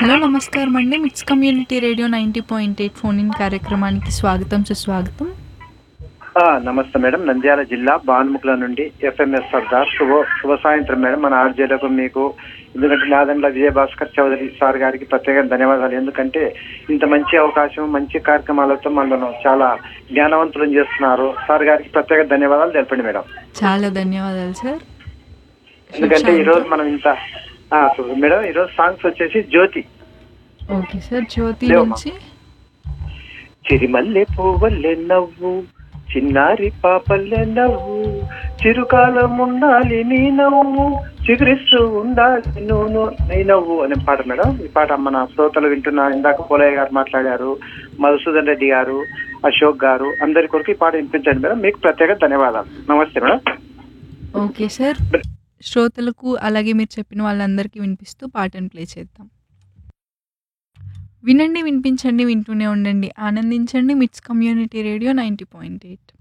Hello నమస్కారం అండి MITS community radio ninety point eight phone in కార్యక్రమానికి స్వాగతం సుస్వాగతం ఆ, నమస్తే మేడం నంద్యాల జిల్లా బాన్ముకుల నుండి ఎఫ్ఎంఎస్ సర్దార్ శుభ శుభ సాయంత్రం మేడం మన ఆర్జేలకు మీకు ఎందుకంటే నాదండ్ల విజయభాస్కర్ చౌదరి సార్ గారికి ప్రత్యేక ధన్యవాదాలు ఎందుకంటే ఇంత మంచి అవకాశం మంచి కార్యక్రమాలతో మనను చాలా జ్ఞానవంతులను చేస్తున్నారు సార్ గారికి ప్రత్యేక ధన్యవాదాలు తెలపండి మేడం చాలా ధన్యవాదాలు సార్ ఎందుకంటే ఈ రోజు మనం ఇంత ఆ, మేడం ఈ రోజు సాంగ్స్ వచ్చేసి జ్యోతి ఓకే సార్ జ్యోతి లేవమ్మా. నుంచి చిరిమల్లె పువ్వల్లె నవ్వు చిన్నారి పాపల్లె నవ్వు చిరుకాలం ఉండాలి నీ నవ్వు చిగురిస్తూ ఉండాలి నువ్వు నీ నవ్వు అనే పాట మేడం ఈ పాట మన శ్రోతలు వింటున్న ఇందాక పోలయ్య గారు మాట్లాడారు మధుసూదన్ రెడ్డి గారు అశోక్ గారు అందరి కొరకు ఈ పాట వినిపించండి మేడం మీకు ప్రత్యేక ధన్యవాదాలు నమస్తే మేడం ఓకే సార్ శ్రోతలకు అలాగే మీరు చెప్పిన వాళ్ళందరికీ వినిపిస్తూ పాటను ప్లే చేద్దాం వినండి వినిపించండి వింటూనే ఉండండి ఆనందించండి MITS community radio ninety point eight